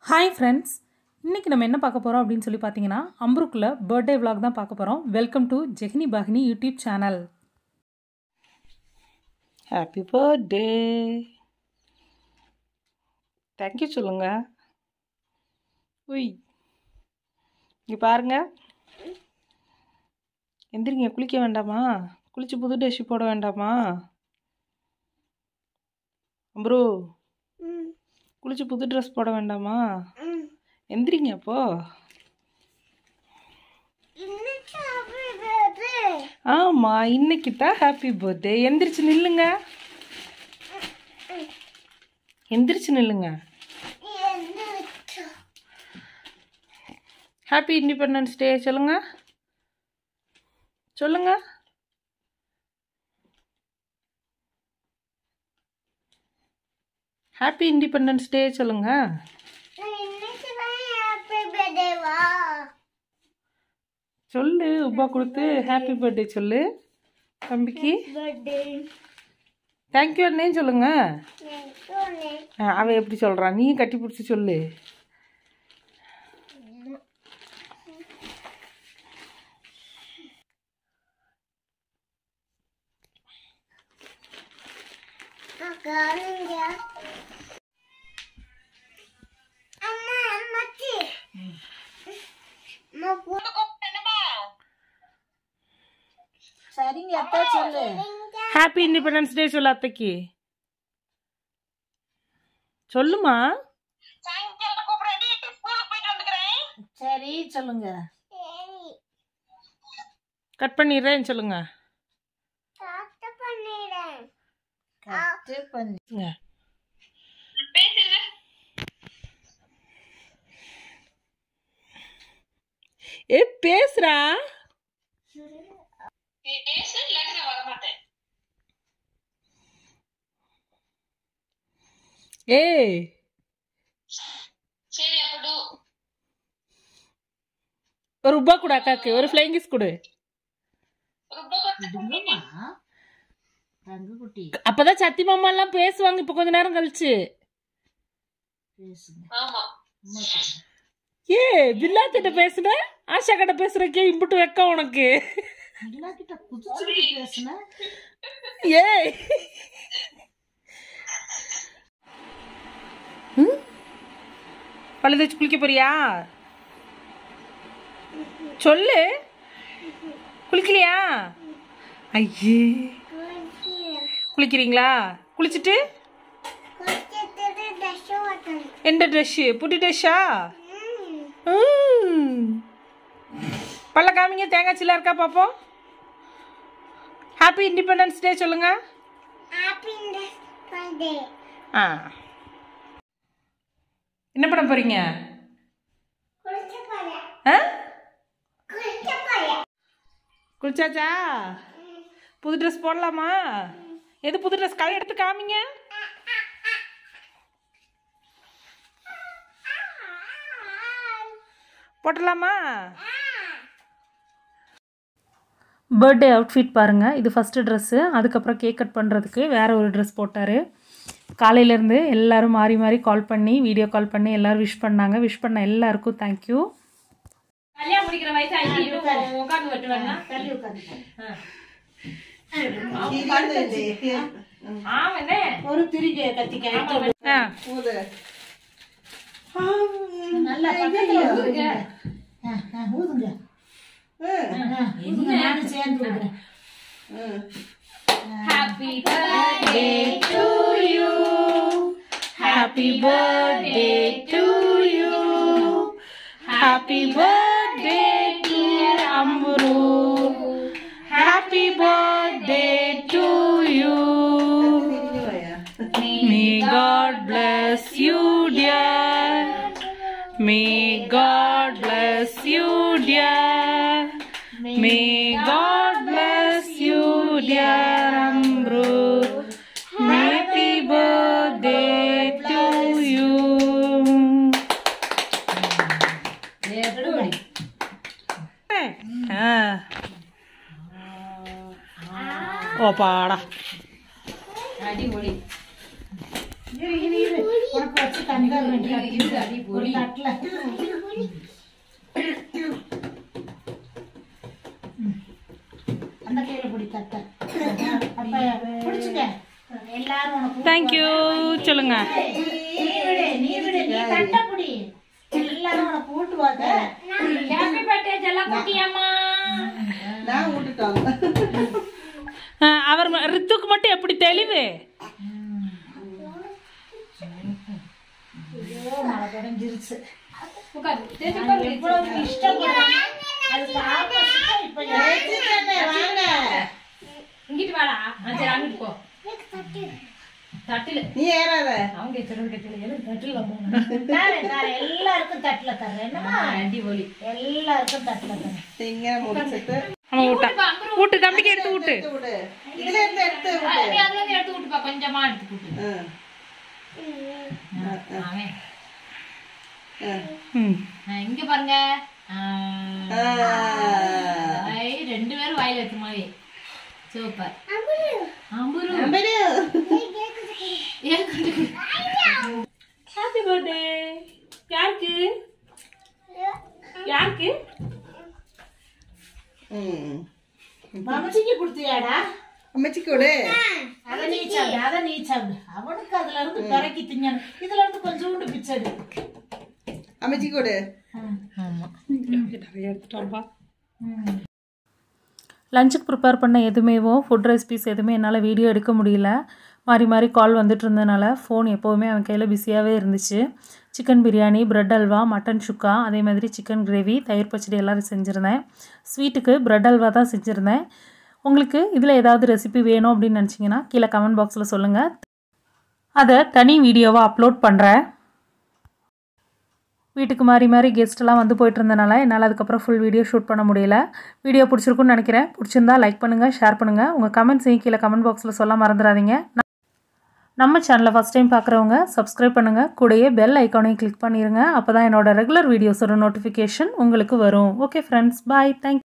Hi friends இன்றைக்கி நம்ம என்ன பார்க்க போகிறோம் அப்படின்னு சொல்லி பார்த்தீங்கன்னா அம்ருக்குள்ள பர்த்டே vlog தான் பார்க்க போகிறோம் வெல்கம் டு ஜெஹ்னி பாகினி YouTube channel happy birthday thank you சொல்லுங்க உய் இங்கே பாருங்க எந்திரிங்க குளிக்க வேண்டாமா குளிச்சு புது ட்ரெஸ் போட வேண்டாமா அம்ப்ரோ குளிச்சு புது ட்ரெஸ் போட வேண்டாமா எந்திரிங்க அப்போ ஆமா இன்னைக்கு தான் ஹாப்பி பர்த்டே எந்திரிச்சு நில்லுங்க எந்திரிச்சு நில்லுங்க ஹாப்பி இண்டிபெண்டன்ஸ் டே சொல்லுங்க சொல்லுங்க ஹாப்பி இண்டிபெண்டன்ஸ் டே சொல்லுங்க சொல்லு உப்பா கொடுத்து ஹாப்பி பர்த்டே சொல்லு தம்பிக்கு தேங்க்யூ அண்ணே சொல்லுங்க ஆ, அவன் எப்படி சொல்றான் நீ கட்டி பிடிச்சி சொல்லு சரிங்க எப்போ சொல்லு ஹாப்பி இண்டிபெண்டன்ஸ் டே சொல்லு அத்தைக்கு சொல்லுமா சரி சொல்லுங்க கட் பண்ணிடுறேன் சொல்லுங்க கட்டு பண்ணி இங்க. ஏ பேசுறா ஏய் ஒரு ரூபா கொடு அக்காக்கு ஒரு ஃப்ளைங் கிஸ் கொடு விடுங்கம்மா தங்க குட்டி அப்பதான் சத்தி மாமா எல்லாம் பேசுவாங்க இப்ப கொஞ்ச நேரம் கழிச்சு பேசுங்க அம்மா சொல்லுங்க. ஏ பில்லாத்திட்ட பேசுன ஆஷா கிட்ட பேசுறக்கே இம்புட்டு வெக்கம் உனக்கு எல்லார்கிட்ட புதுச்சு பேசுன ஏய் ம்? பல்லு தேய்ச்சி குளிக்க போறியா சொல்லு குளிக்கலையா ஐயே குளிக்கிறீங்களா குளிச்சுட்டு எந்த ட்ரெஸ்ஸு புது ட்ரெஸ்ஸா பல்ல காமிங்க தேங்காய் சில்லா இருக்கா பாப்போம் ஹாப்பி இண்டிபெண்டன்ஸ் டே சொல்லுங்க ஆ என்ன பண்ண போறீங்க ஆ? குளிச்சாச்சா புது ட்ரெஸ் போடலாமா எது புது ட்ரெஸ் கலை எடுத்து காமிங்க போட்டலாமா பர்த்டே அவுட்ஃபிட் பாருங்கள் இது ஃபஸ்ட்டு ட்ரெஸ்ஸு அதுக்கப்புறம் கேக் கட் பண்ணுறதுக்கு வேறு ஒரு ட்ரெஸ் போட்டார் காலையிலேருந்து எல்லாரும் மாறி மாறி கால் பண்ணி வீடியோ கால் பண்ணி எல்லோரும் விஷ் பண்ணாங்க விஷ் பண்ண எல்லாருக்கும் தேங்க்யூ தள்ளி உட்காந்து ஒரு திரிகை கத்திக்காய் ஆ நல்லா பக்கத்துல ஊதுங்க ஆ, ஆ, ஊதுங்க ஆ, இருங்க, நானும் சேர்ந்து ஊதுறேன் Happy birthday to you. Happy birthday dear Amburu. Happy birthday to you. May God bless you dear. May God bless you dear. May God bless you dear Ambru. Happy birthday to you. எப்படி ஆ. ஓ பாடா அடிபொடி இரு இரு இரு உனக்கு வச்சு தந்துட வேண்டிய ஒரு தட்டுல ம். அந்த கையில பிடி தட்டை அப்ப பிடிச்சுக்க எல்லாரும் உனக்கு தேங்க்யூ சொல்லுங்க நீ விடு நீ விடு நீ தட்டை பிடி எல்லாரும் உனக்கு ஊட்டுவாங்க நான் விட்டுட்டோம் ஆ, அவர் ம- ரித்துக்கு மட்டும் எப்படி தெளிவு ஐயோ மழை தொடங்கிருச்சு எவ்வளவு இஷ்டப்படுறாங்க அதுக்கு ஆப்போசிட்டா இப்ப எடுத்துட்டேனே, வாங்க இங்கிட்டு வாடா ஆ, சரி அங்கிட்டு போ தட்டில் நீ ஏறாத அவங்க எத்தனை கட்டில எனக்கு தட்டில் போகணும் தரேன் தரேன் எல்லாருக்கும் தட்டுல தரேன் என்னமா அடி ஒலி எல்லாருக்கும் தட்டுல தரேன் இங்க முடிச்சிட்டு அவன் ஊட்டா ஊட்டு தம்பிக்கு எடுத்து ஊட்டு எடுத்து விடு இதுல இருந்து எடுத்து விடு நீ அதுல இருந்து எடுத்து விட்டுப்பா கொஞ்சமா எடுத்து விட்டு ஆ. அவன் ஆ. ம் ஆ, இங்க பாருங்க ஆ, ஆ. ஐ, ரெண்டு பேரும் வாயில வச்ச மாதிரி சூப்பர் அம்புரு அம்பரு. ஹாப்பி பர்த்டே யாருக்கு யாருக்கு ம். மமச்சிக்கு கொடுத்தியாடா அம்மாச்சி கொடு அத நீ சாப்பிடு அத நீ சாப்பிடு அவனுக்கு அதுல இருந்து பிறக்கி திங்கணும் இதுல இருந்து கொஞ்சோண்டு பிச்சடு அம்மாச்சி கொடு நிறைய எடுத்துட்டோம்பா லஞ்சுக்கு ப்ரிப்பேர் பண்ண எதுவுமேவோ ஃபுட் ரெசிபிஸ் எதுவுமே என்னால் வீடியோ எடுக்க முடியல மாறி மாறி கால் வந்துட்டு இருந்ததுனால ஃபோன் எப்போவுமே அவன் கையில் பிஸியாகவே இருந்துச்சு சிக்கன் பிரியாணி பிரெட் அல்வா மட்டன் சுக்கா அதே மாதிரி சிக்கன் கிரேவி தயிர் பச்சடி எல்லோரும் செஞ்சுருந்தேன் ஸ்வீட்டுக்கு பிரெட் அல்வா தான் செஞ்சுருந்தேன் உங்களுக்கு இதில் ஏதாவது ரெசிபி வேணும் அப்படின்னு நினச்சிங்கன்னா கீழே கமெண்ட் பாக்ஸில் சொல்லுங்கள் அதை தனி வீடியோவாக அப்லோட் பண்ணுறேன் வீட்டுக்கு மாறி மாறி கெஸ்ட்டெல்லாம் வந்து போயிட்டு இருந்தனால என்னால் அதுக்கப்புறம் ஃபுல் வீடியோ ஷூட் பண்ண முடியல வீடியோ பிடிச்சிருக்குன்னு நினைக்கிறேன் பிடிச்சிருந்தா லைக் பண்ணுங்கள் ஷேர் பண்ணுங்கள் உங்கள் கமெண்ட்ஸையும் கீழே கமெண்ட் பாக்ஸில் சொல்ல மறந்துடாதீங்க ந- நம்ம சேனலை ஃபஸ்ட் டைம் பார்க்குறவங்க சப்ஸ்கிரைப் பண்ணுங்கள் கூடயே பெல் ஐக்கானையும் கிளிக் பண்ணிடுங்க அப்போ தான் என்னோட ரெகுலர் வீடியோஸோட நோட்டிஃபிகேஷன் உங்களுக்கு வரும் ஓகே ஃப்ரெண்ட்ஸ் பாய் தேங்க்